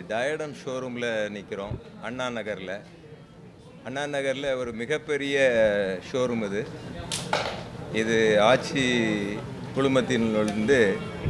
Diadem ஷோரூமில் நிற்கிறோம் அண்ணா நகரில் அண்ணா நகரில் ஒரு மிகப்பெரிய ஷோரூம் இது இது ஆட்சி குழுமத்திலிருந்து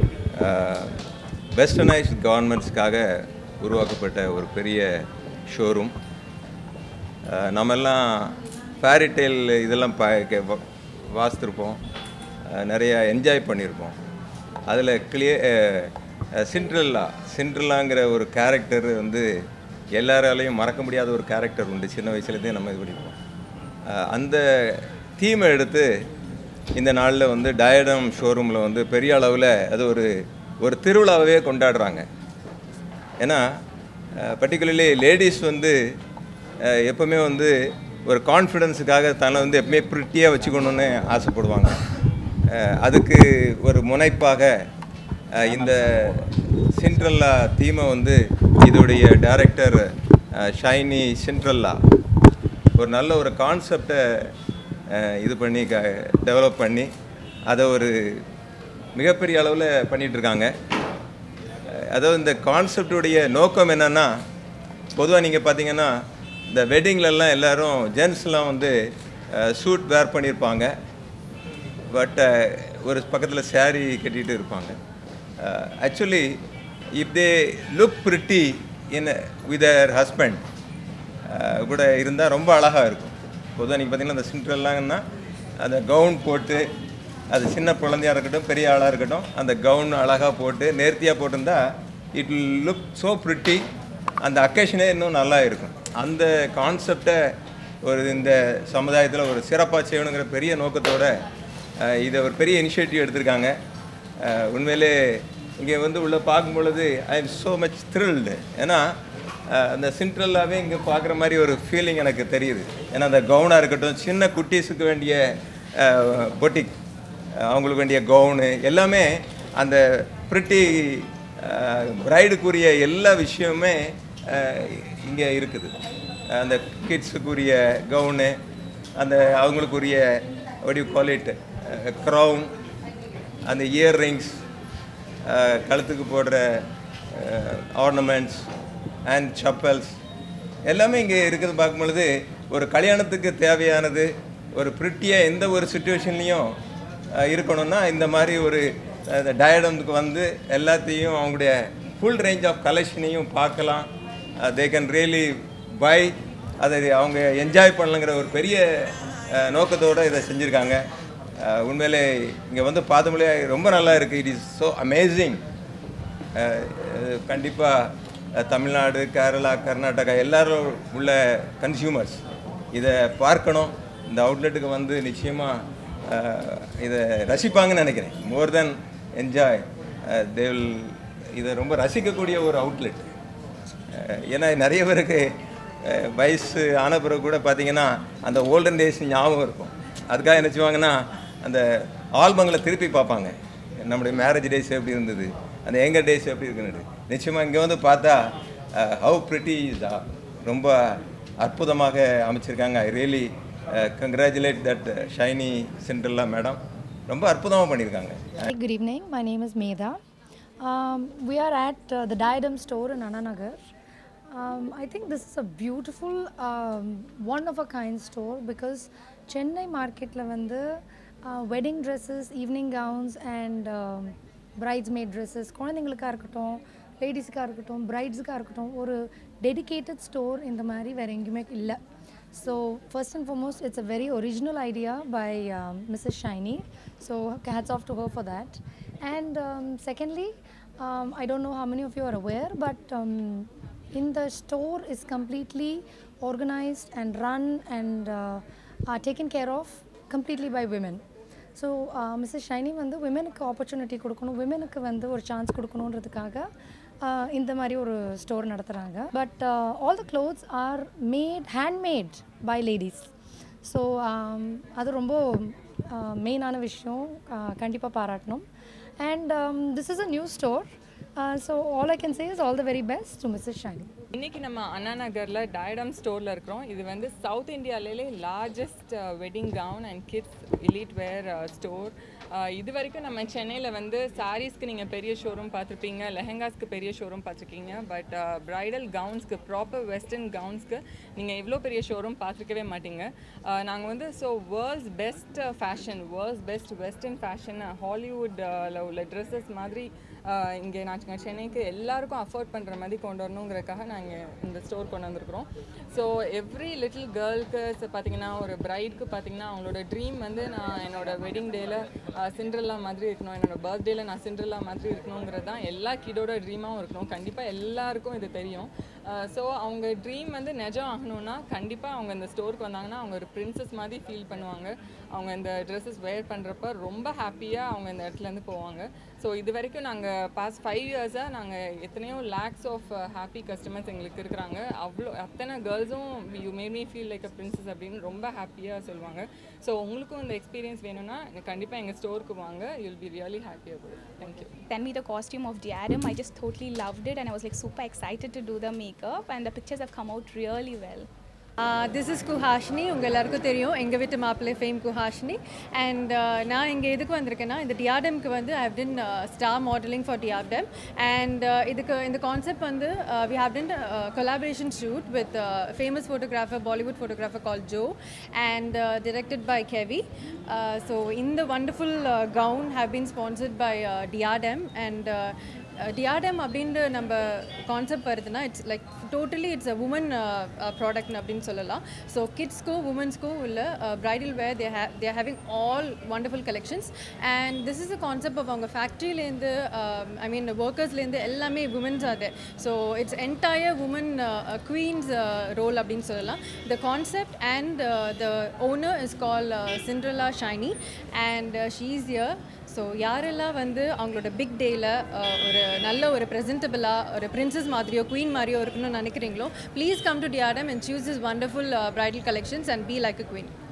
வெஸ்டர்னைஸ் கவர்மெண்ட்ஸ்க்காக உருவாக்கப்பட்ட ஒரு பெரிய ஷோரூம் அஹ், நம்மெல்லாம் ஃபேரிடெயில் இதெல்லாம் பா கே- வா- வாசித்திருப்போம் அஹ், நிறைய என்ஜாய் பண்ணியிருப்போம் அதில் கிளிய சிண்ட்ரல்லா சிண்ட்ரல்லாங்கிற ஒரு கேரக்டர் வந்து எல்லாராலையும் மறக்க முடியாத ஒரு கேரக்டர் உண்டு சின்ன வயசுலேருந்தே நம்ம இது படிப்போம் அஹ், அந்த தீமை எடுத்து இந்த நாளில் வந்து டயடம் ஷோரூமில் வந்து பெரிய அளவில் அது ஒரு ஒரு திருவிழாவே கொண்டாடுறாங்க ஏன்னா பர்டிகுலர்லி லேடிஸ் வந்து அஹ், எப்பவுமே வந்து ஒரு கான்ஃபிடென்ஸுக்காக தன்னை வந்து எப்பவுமே ப்ரிட்டியாக வச்சுக்கணுன்னு ஆசைப்படுவாங்க அஹ், அதுக்கு ஒரு முனைப்பாக அஹ், இந்த சிண்ட்ரல்லா தீமை வந்து இதோடைய டைரக்டர் ஷைனி சிண்ட்ரல்லா ஒரு நல்ல ஒரு கான்செப்டை இது பண்ணி க டெவலப் பண்ணி அதை ஒரு மிகப்பெரிய அளவில் பண்ணிகிட்ருக்காங்க அதாவது இந்த கான்செப்டுடைய நோக்கம் என்னென்னா பொதுவாக நீங்கள் பார்த்தீங்கன்னா இந்த வெட்டிங்லலாம் எல்லாரும் ஜென்ஸ்லாம் வந்து சூட் வேர் பண்ணியிருப்பாங்க பட் ஒரு பக்கத்தில் saree கட்டிட்டு இருப்பாங்க actually if they look pretty in with their husband கூட இருந்தால் ரொம்ப அழகாக இருக்கும் பொதுவாக நீங்கள் பார்த்தீங்கன்னா அந்த சிண்ட்ரெல்லாங்கன்னா அந்த கவுன் போட்டு அது சின்ன குழந்தையா இருக்கட்டும் பெரிய ஆளாக இருக்கட்டும் அந்த கவுன் அழகாக போட்டு நேர்த்தியாக போட்டிருந்தா it will look so pretty அந்த அக்கேஷனே இன்னும் நல்லா இருக்கும் அந்த கான்செப்டை ஒரு இந்த சமுதாயத்தில் ஒரு சிறப்பாக செய்யணுங்கிற பெரிய நோக்கத்தோட அஹ், இதை ஒரு பெரிய இனிஷியேட்டிவ் எடுத்திருக்காங்க அஹ், உண்மையிலே இங்கே வந்து உள்ள பார்க்கும் பொழுது I am so much thrilled ஏன்னா அஹ், அந்த சிண்ட்ரல்லாவே இங்கே பார்க்குற மாதிரி ஒரு ஃபீலிங் எனக்கு தெரியுது ஏன்னா அந்த கவுனாக இருக்கட்டும் சின்ன குட்டீஸுக்கு வேண்டிய பொட்டிக் அவங்களுக்கு வேண்டிய கவுனு எல்லாமே அந்த ப்ரிட்டி பிரைடுக்குரிய எல்லா விஷயமுமே இங்கே இருக்குது அந்த கிட்ஸுக்குரிய கவுனு அந்த அவங்களுக்குரிய what you call it crown அந்த இயர்ரிங்ஸ் கழுத்துக்கு போடுற ஆர்னமெண்ட்ஸ் அண்ட் சப்பல்ஸ் எல்லாமே இங்கே இருக்கிறது பார்க்கும் பொழுது ஒரு கல்யாணத்துக்கு தேவையானது ஒரு ப்ரிட்டியாக எந்த ஒரு சுச்சுவேஷன்லேயும் இருக்கணும்னா இந்த மாதிரி ஒரு டயடமுக்கு வந்து எல்லாத்தையும் அவங்களுடைய ஃபுல் ரேஞ்ச் ஆஃப் கலெக்ஷனையும் பார்க்கலாம் தே கேன் ரியலி பை அதை அவங்க என்ஜாய் பண்ணலங்கிற ஒரு பெரிய அஹ், நோக்கத்தோட இதை செஞ்சுருக்காங்க அஹ், உண்மையிலே இங்கே வந்து பார்த்தோம்லே ரொம்ப நல்லா இருக்குது இட் இஸ் ஸோ அமேசிங் கண்டிப்பாக தமிழ்நாடு கேரளா கர்நாடகா எல்லாரும் உள்ள கன்சியூமர்ஸ் இதை பார்க்கணும் இந்த அவுட்லெட்டுக்கு வந்து நிச்சயமாக இதை ரசிப்பாங்கன்னு நினைக்கிறேன் மோர் தென் என்ஜாய் தேவில் இதை ரொம்ப ரசிக்கக்கூடிய ஒரு அவுட்லெட் ஏன்னா நிறைய பேருக்கு அஹ், வயசு ஆன பிறகு கூட பார்த்தீங்கன்னா அந்த ஓல்டன் டேஸ் ஞாபகம் இருக்கும் அதுக்காக என்ன செய்வாங்கன்னா அந்த ஆல்பங்களை திருப்பி பார்ப்பாங்க நம்முடைய மேரேஜ் டேஸ் எப்படி இருந்தது அந்த எங்கள் டேஸ் எப்படி இருக்குன்னு நிச்சயமாக இங்கே வந்து பார்த்தா ஹவு பிரிட்டி ரொம்ப அற்புதமாக அமைச்சிருக்காங்க I really congratulate that Shiny சென்ட்ரல்லா மேடம் ரொம்ப அற்புதமாக பண்ணியிருக்காங்க Hi, good evening. My name is Medha. Um, we are at uh, the Diadem store in Ananagar. Um, I think this is a beautiful, um, one of a kind store because Chennai market வந்து uh, wedding dresses, evening gowns and um, bridesmaid dresses குழந்தைங்களுக்காக இருக்கட்டும் லேடிஸுக்காக இருக்கட்டும் பிரைட்ஸுக்காக இருக்கட்டும் ஒரு dedicated store இந்த மாதிரி வேறு எங்கேயுமே இல்லை So first and foremost, it's a very original idea by um, Mrs. Shiny. So hats off to her for that. And um, secondly, um, I don't know how many of you are aware, but um, in the store is completely organized and run and uh, are taken care of completely by women. So missus Shiny வந்து விமெனுக்கு opportunity கொடுக்கணும் விமெனுக்கு வந்து ஒரு chance கொடுக்கணுன்றதுக்காக uh, இந்த மாதிரி ஒரு store நடத்துகிறாங்க but all the clothes are made handmade by ladies so அது ரொம்ப மெயினான விஷயம் கண்டிப்பாக பாராட்டணும் and this is a new store Uh, so all I can say is all the very best to Mrs. Shani. இன்னைக்கு நம்ம அண்ணா நகரில் டயடம் ஸ்டோரில் இருக்கிறோம் இது வந்து சவுத் இந்தியாவிலே largest wedding gown and kids elite wear store இது வரைக்கும் நம்ம சென்னையில் வந்து சாரீஸ்க்கு நீங்கள் பெரிய ஷோரூம் பார்த்துருப்பீங்க லெஹெங்காஸ்க்கு பெரிய ஷோரூம் பார்த்துருக்கீங்க பட் ப்ரைடல் கவுன்ஸ்க்கு ப்ராப்பர் வெஸ்டர்ன் கவுன்ஸ்க்கு நீங்கள் இவ்வளோ பெரிய ஷோரூம் பார்த்துருக்கவே மாட்டீங்க நாங்கள் வந்து so world's best fashion world's best western fashion ஹாலிவுட்டில் உள்ள ட்ரெஸ்ஸஸ் மாதிரி இங்கே நான் சென்னைக்கு எல்லாருக்கும் அஃபோர்ட் பண்ணுற மாதிரி கொண்டு வரணுங்கிறதுக்காக நாங்கள் இந்த ஸ்டோர் கொண்டு வந்திருக்கிறோம் ஸோ எவ்ரி லிட்டில் கேர்ளுக்கு பார்த்தீங்கன்னா ஒரு பிரைட்க்கு பார்த்தீங்கன்னா அவங்களோட ட்ரீம் வந்து நான் என்னோட வெட்டிங் டேயில் சிண்ட்ரல்லா மாதிரி இருக்கணும் என்னோட பர்த்டேல நான் சிண்ட்ரல்லா மாதிரி இருக்கணுங்கிறது தான் எல்லா கிடோட ட்ரீமாகவும் இருக்கணும் கண்டிப்பாக எல்லாருக்கும் இது தெரியும் ஸோ அவங்க ட்ரீம் வந்து நிஜம் ஆகணும்னா கண்டிப்பாக அவங்க இந்த ஸ்டோருக்கு வந்தாங்கன்னா அவங்க ஒரு பிரின்சஸ் மாதிரி ஃபீல் பண்ணுவாங்க அவங்க இந்த ட்ரெஸ்ஸஸ் வேர் பண்ணுறப்ப ரொம்ப ஹாப்பியாக அவங்க இந்த இடத்துலேருந்து போவாங்க ஸோ இது வரைக்கும் நாங்கள் பாஸ்ட் ஃபைவ் இயர்ஸாக நாங்கள் எத்தனையோ லேக்ஸ் ஆஃப் ஹாப்பி கஸ்டமர்ஸ் எங்களுக்கு இருக்கிறாங்க அவ்வளோ அத்தனை கேர்ள்ஸும் you may me feel like a princess அப்படின்னு ரொம்ப ஹாப்பியாக சொல்லுவாங்க ஸோ உங்களுக்கும் இந்த எக்ஸ்பீரியன்ஸ் வேணும்னா கண்டிப்பாக எங்கள் ஸ்டோருக்கு வாங்க யூல் பி ரியலி ஹாப்பியாக போகும் thank you Sent me the costume of Diadem. I just totally loved it and I was like super excited to do the makeup and the pictures have come out really well. This is Kuhashini உங்கள் எல்லாருக்கும் தெரியும் எங்கள் வீட்டு மாப்பிள்ளை fame குஹாஷினி and நான் இங்கே எதுக்கு வந்திருக்கேன்னா இந்த டிஆர்டெம்க்கு வந்து I have been star modelling for டிஆர்டெம் அண்ட் இதுக்கு இந்த கான்செப்ட் வந்து we have been collaboration shoot with famous photographer Bollywood photographer call Joe and directed by கெவி ஸோ இந்த wonderful gown have been sponsored by டிஆர்டெம் அண்ட் டிஆர்டெம் அப்படின்ற நம்ம கான்செப்ட் வருதுன்னா it's like totally it's a woman product அப்படின்னு சொல்லலாம் ஸோ கிட்ஸ்க்கும் உமன்ஸ்க்கும் உள்ள bridal wear they hey there having all wonderful collections and this is a concept of அவங்க ஃபேக்ட்ரியிலேருந்து ஐ மீன் ஒர்க்கர்ஸ்லேருந்து எல்லாமே உமன்ஸ் அது so it's entire woman queens role அப்படின்னு சொல்லலாம் the concept and the owner is call Cinderella Shiny and she is here so யாரெல்லாம் வந்து அவங்களோட பிக் டேயில் ஒரு நல்ல ஒரு ப்ரெசென்டபிளாக ஒரு பிரின்சஸ் மாதிரியோ குவீன் மாதிரியோ இருக்கணும்னு நினைக்கிறீங்களோ please come to TRM and choose is wonderful bridal collections and be like a queen